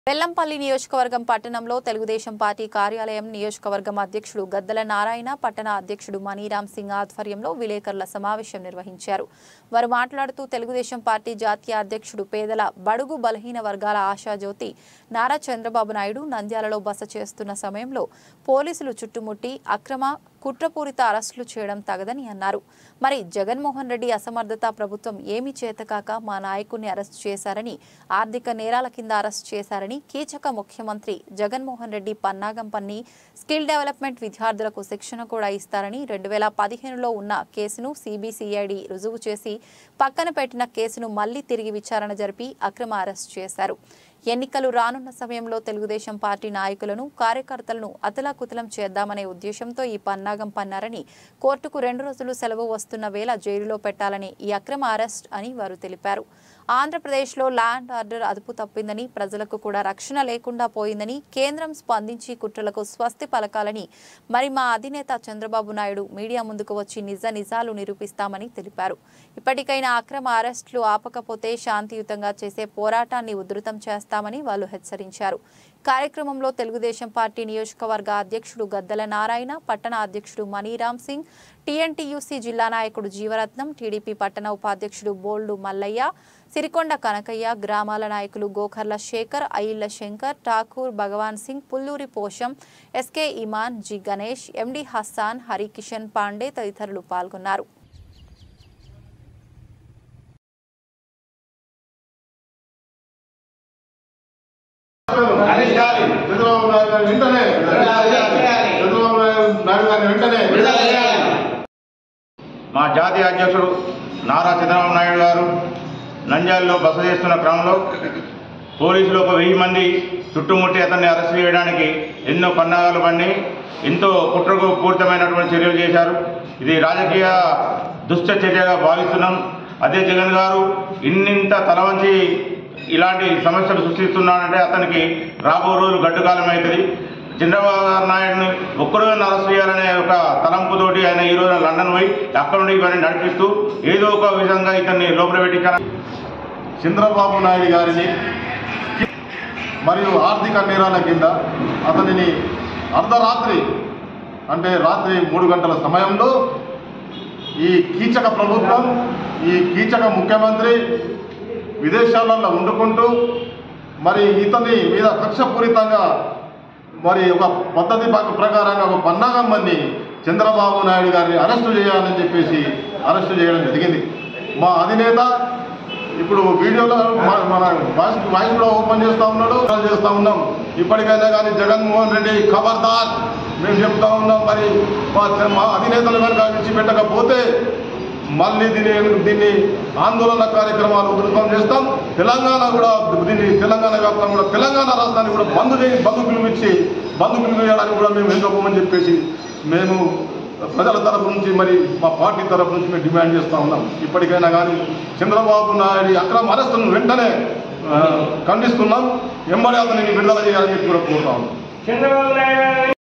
బెల్లంపల్లి నియోజకవర్గం పట్టణంలో తెలుగుదేశం పార్టీ కార్యాలయం నియోజకవర్గం అధ్యక్షుడు గద్దల నారాయణ పట్టణ అధ్యక్షుడు మనీరామ్ సింగ్ ఆధ్వర్యంలో విలేకరుల సమావేశం నిర్వహించారు వారు మాట్లాడుతూ తెలుగుదేశం పార్టీ జాతీయ అధ్యక్షుడు పేదల బడుగు బలహీన వర్గాల ఆశాజ్యోతి నారా చంద్రబాబు నాయుడు నంద్యాలలో బస చేస్తున్న సమయంలో పోలీసులు చుట్టుముట్టి అక్రమ కుట్రపూరిత అరెస్టులు చేయడం తగదని అన్నారు మరి జగన్మోహన్ రెడ్డి అసమర్థత ప్రభుత్వం ఏమీ చేతకాక మా నాయకుడిని అరెస్ట్ చేశారని ఆర్థిక నేరాల కింద అరెస్ట్ చేశారని కీచక ముఖ్యమంత్రి జగన్మోహన్ రెడ్డి పన్నాగం పన్ని స్కిల్ డెవలప్మెంట్ విద్యార్థులకు శిక్షణ కూడా ఇస్తారని రెండు వేల పదిహేనులో ఉన్న కేసును సిబిసిఐడి రుజువు చేసి పక్కన పెట్టిన కేసును మళ్లీ తిరిగి విచారణ జరిపి అక్రమ అరెస్ట్ చేశారు ఎన్నికలు రానున్న సమయంలో తెలుగుదేశం పార్టీ నాయకులను కార్యకర్తలను అతలాకుతలం చేద్దామనే ఉద్దేశంతో ఈ పన్నాగం పన్నారని కోర్టుకు రెండు రోజులు సెలవు వస్తున్న వేళ జైలులో పెట్టాలని ఈ అక్రమ అరెస్ట్ అని వారు తెలిపారు ఆంధ్రప్రదేశ్లో ల్యాండ్ ఆర్డర్ అదుపు తప్పిందని ప్రజలకు కూడా రక్షణ లేకుండా పోయిందని కేంద్రం స్పందించి కుట్రలకు స్వస్తి పలకాలని మరి మా అధినేత చంద్రబాబు నాయుడు మీడియా ముందుకు వచ్చి నిజ నిజాలు నిరూపిస్తామని తెలిపారు ఇప్పటికైనా అక్రమ అరెస్టులు ఆపకపోతే శాంతియుతంగా చేసే పోరాటాన్ని ఉధృతం చేస్తామని వాళ్ళు హెచ్చరించారు కార్యక్రమంలో తెలుగుదేశం పార్టీ నియోజకవర్గ అధ్యక్షుడు గద్దల నారాయణ పట్టణ అధ్యక్షుడు మనీరామ్ సింగ్ టీఎన్టీయూసీ జిల్లా నాయకుడు జీవరత్నం టీడీపీ పట్టణ ఉపాధ్యక్షుడు బోల్డు మల్లయ్య సిరికొండ కనకయ్య గ్రామాల నాయకులు Gokarla Shekhar Ayilla Shankar Thakur Bhagwan Singh Pulluri Posham S K Iman G Ganesh M D Hassan Harikishan Pandey తదితరులు పాల్గొన్నారు అరెస్ట్ చేయాలి. చంద్రబాబు నాయుడు గారిని వెంటనే అరెస్ట్ చేయాలి. చంద్రబాబు నాయుడు నాయుడు గారిని వెంటనే విడుదల చేయాలి. మా జాతీయ అధ్యక్షుడు నారా చంద్రబాబు నాయుడు గారు నంద్యాలలో బస చేస్తున్న క్రమంలో పోలీసులు ఒక వెయ్యి మంది చుట్టుముట్టి అతన్ని అరెస్ట్ చేయడానికి ఎన్నో పన్నాగాలు పండి ఎంతో కుట్రకు పూరితమైనటువంటి చర్యలు చేశారు ఇది రాజకీయ దుష్ట చర్యగా భావిస్తున్నాం అదే జగన్ గారు ఇన్నింత తలవంచి ఇలాంటి సమస్యలు సృష్టిస్తున్నాడంటే అతనికి రాబో రోజులు గడ్డుకాలం అవుతుంది చంద్రబాబు నాయుడుని ఒక్కరోజు అరెస్ట్ చేయాలనే ఒక తలంపుతోటి ఆయన ఈ రోజున లండన్ పోయి అక్కడ నుండి ఇవన్నీ నడిపిస్తూ ఏదో ఒక విధంగా ఇతన్ని లోపల పెట్టించాలని చంద్రబాబు నాయుడు గారిని మరియు ఆర్థిక నేరాల కింద అతనిని అర్ధరాత్రి అంటే రాత్రి మూడు గంటల సమయంలో ఈ కీచక ప్రభుత్వం ఈ కీచక ముఖ్యమంత్రి విదేశాలలో వండుకుంటూ మరి ఇతని మీద కక్షపూరితంగా మరి ఒక పద్ధతి ప్ర- ప్రకారంగా ఒక పన్నాగం మంది చంద్రబాబు నాయుడు గారిని అరెస్టు చేయాలని చెప్పేసి అరెస్టు చేయడం జరిగింది మా అధినేత ఇప్పుడు వీడియోలో మన- మన వాయిస్ వాయిస్ కూడా ఓపెన్ చేస్తా ఉన్నాడు చేస్తా ఉన్నాం ఇప్పటికైనా కానీ జగన్మోహన్ రెడ్డి ఖబర్దార్ మేము చెప్తా ఉన్నాం మరి మా మా అధినేతలు కనుక విడిచిపెట్టకపోతే మళ్ళీ దీన్ని దీన్ని ఆందోళన కార్యక్రమాలు ఉధృతం చేస్తాం తెలంగాణ కూడా దీన్ని తెలంగాణ వ్యాప్తంగా కూడా తెలంగాణ రాష్ట్రాన్ని కూడా బంద్ చేయి బంద్ పిలువిచ్చి బంద్ పిలువేయడానికి కూడా మేము వెళ్ళకపోమని చెప్పేసి మేము ప్రజల తరపు నుంచి మరి మా పార్టీ తరపు నుంచి మేము డిమాండ్ చేస్తా ఉన్నాం ఇప్పటికైనా కానీ చంద్రబాబు నాయుడు అక్రమ అరెస్టును వెంటనే ఆ, ఖండిస్తున్నాం ఎంబడి అతనిని విడుదల చేయాలని చెప్పి కూడా కోరుతా ఉన్నాం